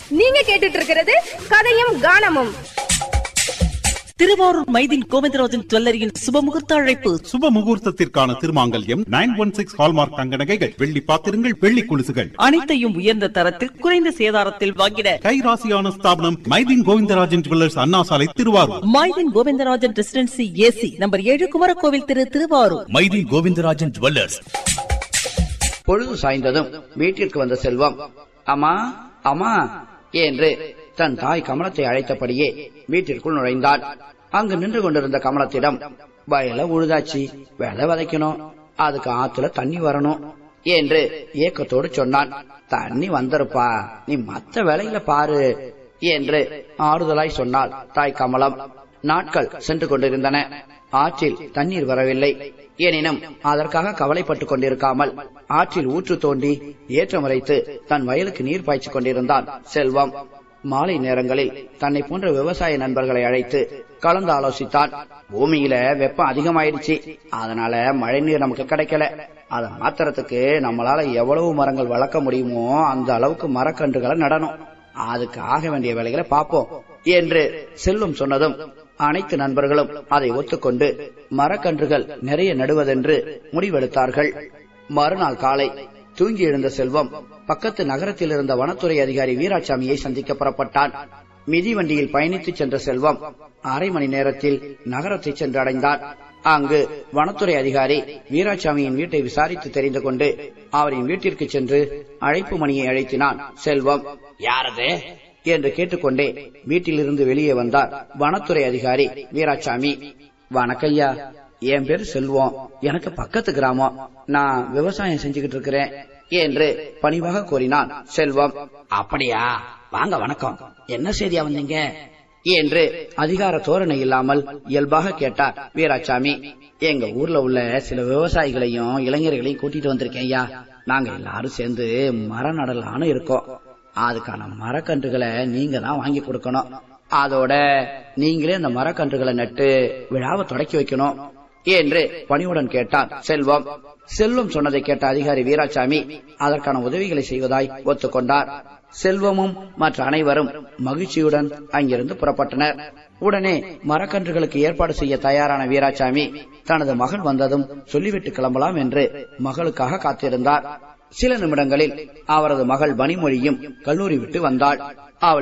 நீங்க கேட்டுட்டு இருக்கிறது கதையும் கானமும் திருவாரூர் மைதின் கோவிந்தராஜன் ஜுவல்லரியின் சுபமுகூர்த்த அழைப்பு சுப முகூர்த்தத்திற்கான திருமாங்கல்யம் நைன் ஒன் சிக்ஸ் ஹால்மார்க் தங்க நகைகள் வெள்ளி பாத்திரங்கள் வெள்ளி கொலுசுகள் அனைத்தையும் உயர்ந்த தரத்தில் குறைந்த சேதாரத்தில் வாங்கிட கைராசியான ஸ்தாபனம் மைதின் கோவிந்தராஜன் ஜுவல்லர்ஸ் அண்ணா சாலை Thiruvarur Maithin Govindarajan residency AC number ஏழு குமரகோவில் திரு திருவாரூர் மைதி கோவிந்தராஜன் ஜுவல்லர்ஸ் பொழுது சாய்ந்ததும் வீட்டிற்கு வந்த செல்வம் அம்மா அம்மா என்று தன் தாய் கமலத்தை அழைத்தபடியே வீட்டிற்குள் நுழைந்தான் அங்கு நின்று கொண்டிருந்த கமலத்திடம் வயல உழுதாச்சு விதை விதைக்கணும் அதுக்கு ஆத்துல தண்ணி வரணும் என்று ஏக்கத்தோடு சொன்னான் தண்ணி வந்திருப்பா நீ மத்த வேலையில பாரு என்று ஆறுதலாய் சொன்னாள் தாய் கமலம் நாட்கள் சென்று கொண்டிருந்தன ஆற்றில் தண்ணீர் வரவில்லை எனினும் அதற்காக கவலைப்பட்டுக் கொண்டிருக்காமல் ஆற்றில் ஊற்று தோண்டி ஏற்றமுறைத்து தன் வயலுக்கு நீர் பாய்ச்சிக் கொண்டிருந்தான் செல்வம் மாலை நேரங்களில் தன்னை போன்ற விவசாய நண்பர்களை அழைத்து கலந்து ஆலோசித்தான் பூமியில வெப்பம் அதிகமாயிடுச்சு அதனால மழை நீர் நமக்கு கிடைக்கல அதை மாத்துறதுக்கு நம்மளால எவ்வளவு மரங்கள் வளர்க்க முடியுமோ அந்த அளவுக்கு மரக்கன்றுகளை நடணும் அதுக்கு ஆக வேண்டிய வேலைகளை பார்ப்போம் என்று செல்வம் சொன்னதும் அனைத்து நண்பர்களும் அதை ஒத்துக்கொண்டு மரக்கன்றுகள் நிறைய நடுவதென்று முடிவெடுத்தார்கள் மறுநாள் காலை தூங்கி எழுந்த செல்வம் பக்கத்து நகரத்தில் இருந்த வனத்துறை அதிகாரி வீராசாமியை சந்திக்க புறப்பட்டான் மிதிவண்டியில் பயணித்து சென்ற செல்வம் அரை மணி நேரத்தில் நகரத்தை சென்று அடைந்தான் அங்கு வனத்துறை அதிகாரி வீராசாமியின் வீட்டை விசாரித்து தெரிந்து கொண்டு அவரின் வீட்டிற்கு சென்று அழைப்பு மணியை அழைத்தினான் செல்வம் யாரது என்று கேட்டுக்கொண்டே வீட்டிலிருந்து வெளியே வந்தார் வனத்துறை அதிகாரி வீராசாமி வணக்கய்யா என் பேர் செல்வம் எனக்கு பக்கத்து கிராமம் நான் விவசாயம் செஞ்சுக்கிட்டு இருக்கிறேன் என்று பணிவாக கூறினான் செல்வம் அப்படியா வாங்க வணக்கம் என்ன செய்தியா வந்தீங்க என்று அதிகார தோரணை இல்லாமல் இயல்பாக கேட்டார் வீராசாமி எங்க ஊர்ல உள்ள சில விவசாயிகளையும் இளைஞர்களையும் கூட்டிட்டு வந்திருக்கேன் ஐயா நாங்க எல்லாரும் சேர்ந்து மரம் நடலான்னு இருக்கோம் அதுக்கான மரக்கன்றுகளை நீங்க தான் வாங்கி கொடுக்கணும் அதோட நீங்களே அந்த மரக்கன்றுகளை நட்டு விழாவை தொடக்கி வைக்கணும் என்று பணிவுடன் கேட்டான் செல்வம் செல்வம் சொன்னதை கேட்ட அதிகாரி வீராசாமி அதற்கான உதவிகளை செய்வதாய் ஒத்துக்கொண்டார் செல்வமும் மற்ற அனைவரும் மகிழ்ச்சியுடன் அங்கிருந்து புறப்பட்டனர் உடனே மரக்கன்றுகளுக்கு ஏற்பாடு செய்ய தயாரான வீராசாமி தனது மகள் வந்ததும் சொல்லிவிட்டு கிளம்பலாம் என்று மகளுக்காக காத்திருந்தார் சில நிமிடங்களில் அவரது மகள் பனிமொழியும் கல்லூரி விட்டு வந்தாள் அவள்